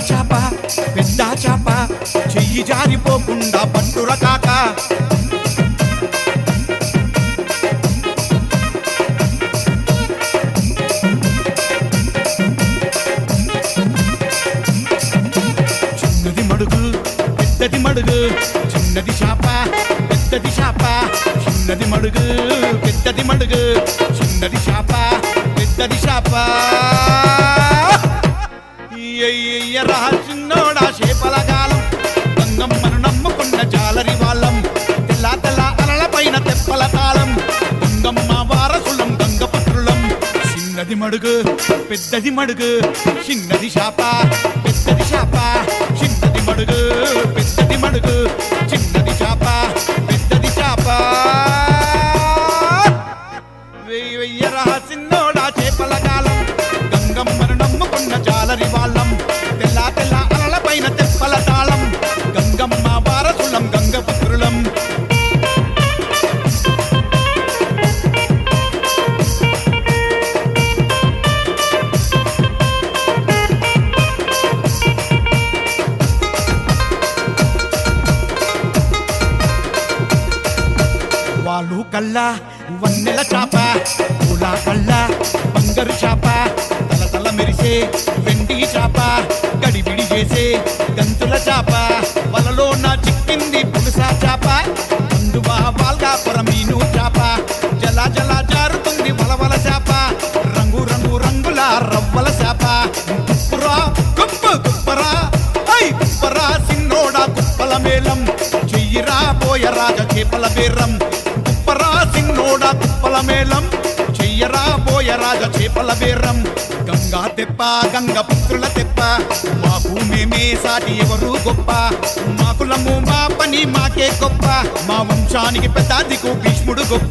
చాప పెద్ద చాప చెయ్యి జారిపోకుండా పట్టుర కాక చిన్నది మడుగు పెద్దది మడుగు చిన్నది చాప పెద్దది చాప చిన్నది మడుగు పెద్దది మడుగు చిన్నది చాప పెద్దది చాప ఎయ్యరా చిన్నోడా చేపల కాలం గంగమ్మను నమ్ముకున్న జాలరి వాళ్ళం తెల్ల తెల్ల అలల పైన తెప్పల తాళం గంగమ్మ వారసులం గంగపత్రులం చిన్నది మడుగు పెద్దది మడుగు చిన్నది శాప పెద్దది శాప చిన్నది మడుగు పెద్దది మడుగు చిన్నది శాప పెద్దది శాప వెయ్యి వెయ్యరా చిన్నోడా చేపల కాలం గంగమ్మను నమ్ముకున్న జాలరి వాళ్ళం తెల్ల తెల్ల అలల పైన తెప్పల తాళం గంగమ్మ వారసులం గంగపుత్రులం వాళ్ళు కల్లా వన్నెల చాప పూల కళ్ళ బంగారు చాప తల తల మెరిసే వెండి చాప గడిబిడి చేసే గంతుల చాప వలలో నా చిక్కింది పులుసా చాప అందువా బాల్గాపుర మీను చాప జల జల జారుతుంది వలవల చాప రంగు రంగు రంగుల రవ్వల చాప కుప్పురా కుప్పు కుప్పరా ఐ కుప్పరా సిన్నోడా కుప్పల మేళం చెయ్యిరా పోయ రాజ చేపల బేరం కుప్పరా సిన్నోడా కుప్పల మేళం చెయ్యరా పోయ రాజ చేపల బేరం గంగా తెప్ప గంగ పుత్రుల తెప్ప మా భూమేమే సాటి ఎవరు గొప్ప మా కులము మా పని మాకే గొప్ప మా వంశానికి పెద్ద దిక్కు భీష్ముడు గొప్ప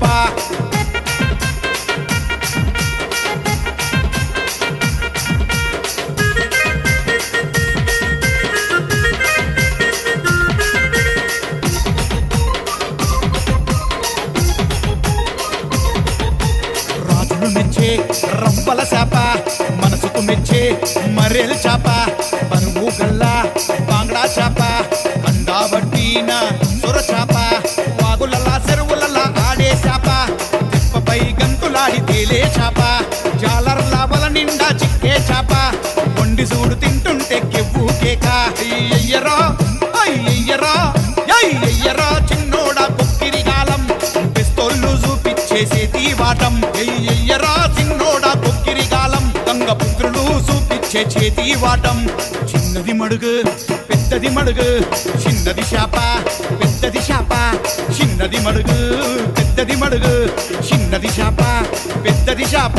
రాజులు మెచ్చే రంపల శాప మనసుకు మెచ్చే మర్రెల చాప బరువు గల్ల బాంగ్లా చాప అందాబట్టిన సొర చాప వాగులలా చెరువులలా ఆడే చాప తిప్పపై గంతులాడి తేలే చాప జాలర్ల వల నిండా చిక్కే చాప వండి చూడు తింటుంటే కెవ్వు కేక అయ్యయ్యరా అయ్యయ్యరా అయ్యయ్యరా చిన్నోడా కొక్కిరిగాలం పిస్తోళ్ళు చూపిచ్చేసేది వాటం ఎయ్యరా చిన్నోడా కొక్కిరిగాలం గంగ పుత్రులు చూపిచ్చే చేతి వాటం చిన్నది మడుగు పెద్దది మడుగు చిన్నది శాప పెద్దది శాప చిన్నది మడుగు పెద్దది మడుగు చిన్నది శాప పెద్దది శాప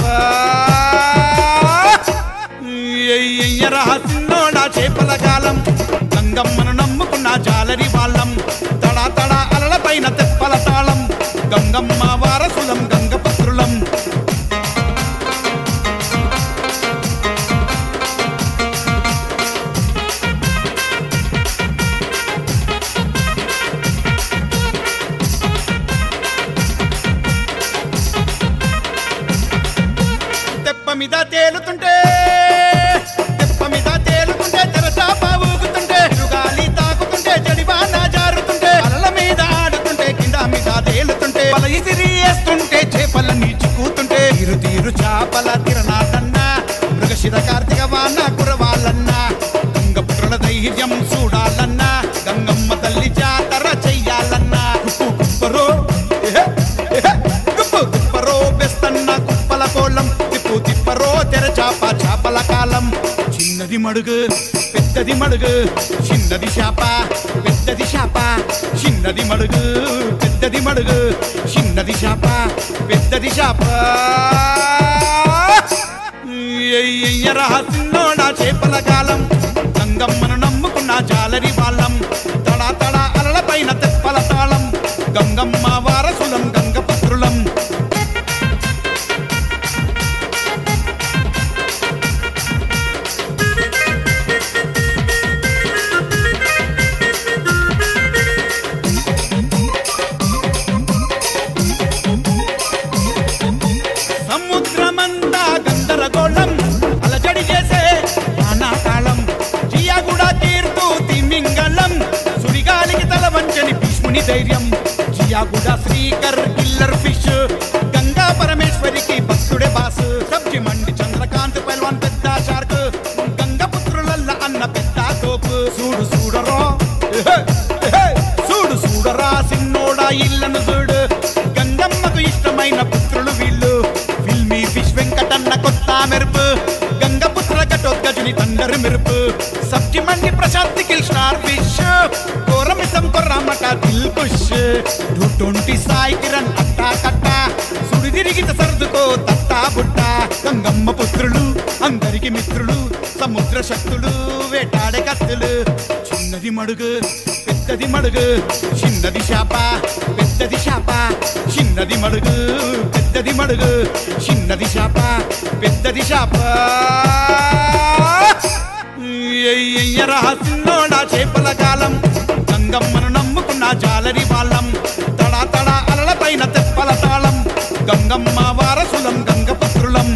ఎయ్యరా చిన్నోడా చేపల కాలం గంగమ్మను నమ్ముకున్న జాలరి వాళ్ళం తడా తడా అలల పైన తెప్పల తాళం గంగమ్మ వారసులం గంగపత్రులం తెప్ప మీద తేలుతుంటే తెప్ప మీద తేలుతుంటే తెరచాప ఊగుతుంటే గాలి తాకుతుంటే జడివాన జారుతుంటే అలల మీద ఆడుతుంటే కింద మీద తేలుతుంటే వల ఇసిరి వేస్తుంటే చేపలన్నీ చిక్కుతుంటే తీరు తీరు చాపల తిరనాటన్నా మృగశిర కార్తీక వాన కురవాలన్నా గంగపుత్రుల ధైర్యం చూడాలన్నా గంగమ్మ తల్లి జాతర చెయ్యాలన్నా కుప్పు కుప్పరో ఎహె, ఎహె, కుప్పు కుప్పరో బెస్తన్న కుప్పల కోలం తిప్పు తిప్పరో తెరచాప చాపల కాలం చిన్నది మడుగు పెద్దది మడుగు చిన్నది శాప పెద్దది శాప చిన్నది మడుగు పెద్దది మడుగు చిన్నది శాప పెద్దది శాప ఎయ్యరా చిన్నోడా చేపల కాలం గంగమ్మను నమ్ముకున్న జాలరి వాళ్ళం తడా తడా అలల పైన తెప్పల తాళం గంగమ్మ వారసులం గంగపత్రులం సముద్రమంతా గందరగోళం అలజడి చేసే వానాకాలం జియాగుడ సప్తిమండి ధైర్యం జియాగుడ శ్రీకర్ కిల్లర్ ఫిష్ గంగా పరమేశ్వరికి భక్తుడే బాస్ సప్తిమండి చంద్రకాంత్ పైల్వాన్ పెద్ద షార్క్ గంగపుత్రులల్ల అన్న పెద్ద తోపు చూడు చూడరో ఎహె, ఎహె, చూడు చూడరా సిన్నోడా ఇళ్ళను చూడు గంగమ్మకు ఇష్టమైన పుత్రులు వీళ్ళు ఫిల్మీ ఫిష్ వెంకటన్న కొత్త మెరుపు గంగపుత్ర ఘటోద్గజుని తండరు మెరుపు సబ్జి మండి ప్రశాంతి కిల్ స్టార్ ఫిష్ కోరమిసం కొర్రమ్మట Dilkhush two twenty Sai Kiran అట్టా కట్ట సుడి తిరిగిత సర్దుకో తట్టా బుట్ట గంగమ్మ పుత్రులు అందరికి మిత్రులు సముద్ర శక్తులు వేటాడే కత్తులు చిన్నది మడుగు పెద్దది మడుగు చిన్నది శాప పెద్దది శాప చిన్నది మడుగు పెద్దది మడుగు చిన్నది శాప పెద్దది శాప ఎయ్యరా సిన్నోడా చేపల కాలం గంగమ్మను నమ్ముకున్న జాలరి వాళ్ళం తడా తడా అలల పైన తెప్పల తాళం గంగమ్మ వారసులం గంగపుత్రులం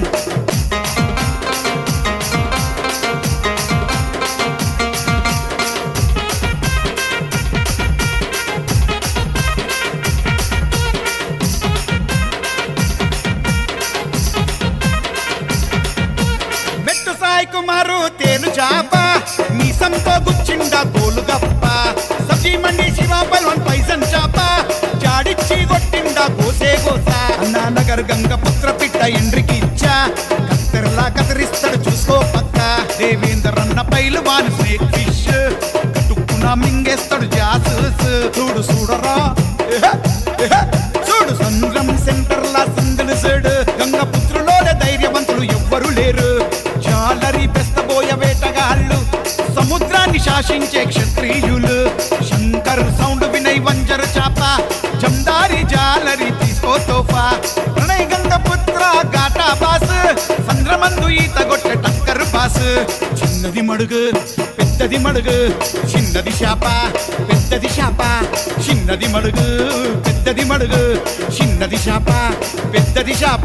మెట్టు సాయి కుమారు తేను చాప మీసంతో గుచ్చిండ గోలు గప్ప సబ్జీ మండి శివ పల్వన్ పైసన్ చాప జాడిచ్చి కొట్టిండ గోసే గోస అన్నా నగర్ గంగ పుత్ర పిట్ట ఎండ్రికి ఇచ్చా కత్తెరలా కత్తిరిస్తాడు చూసుకో పక్క దేవేందర్ అన్న పైలు వాని స్నేక్ ఫిష్ కట్టుకున్న మింగేస్తాడు జాసూస్ చూడు చూడరా ఎహె, ఎహె, చూడు సంద్రం సెంటర్ లా సందడి సేడు గంగ పుత్రులోనే ధైర్యవంతులు ఎవ్వరు లేరు జాలరి బెస్తబోయ వేటగాళ్ళు సముద్రాన్ని శాసించే క్షత్రియులు శంకర్ సౌండ్ వినయ్ వంజర చాప జందారి జాలరి తీసుకో తోఫా ప్రణయ్ గంగ పుత్ర గాటా బాస్ సంద్రమందు ఈత గొట్టె టక్కర్ బాస్ చిన్నది మడుగు పెద్దది మడుగు చిన్నది శాప పెద్దది శాప చిన్నది మడుగు పెద్దది మడుగు చిన్నది శాప పెద్దది శాప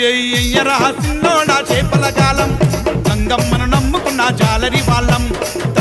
ఎయ్యరా సిన్నోడా చేపల కాలం గంగమ్మను నమ్ముకున్న జాలరి వాళ్ళం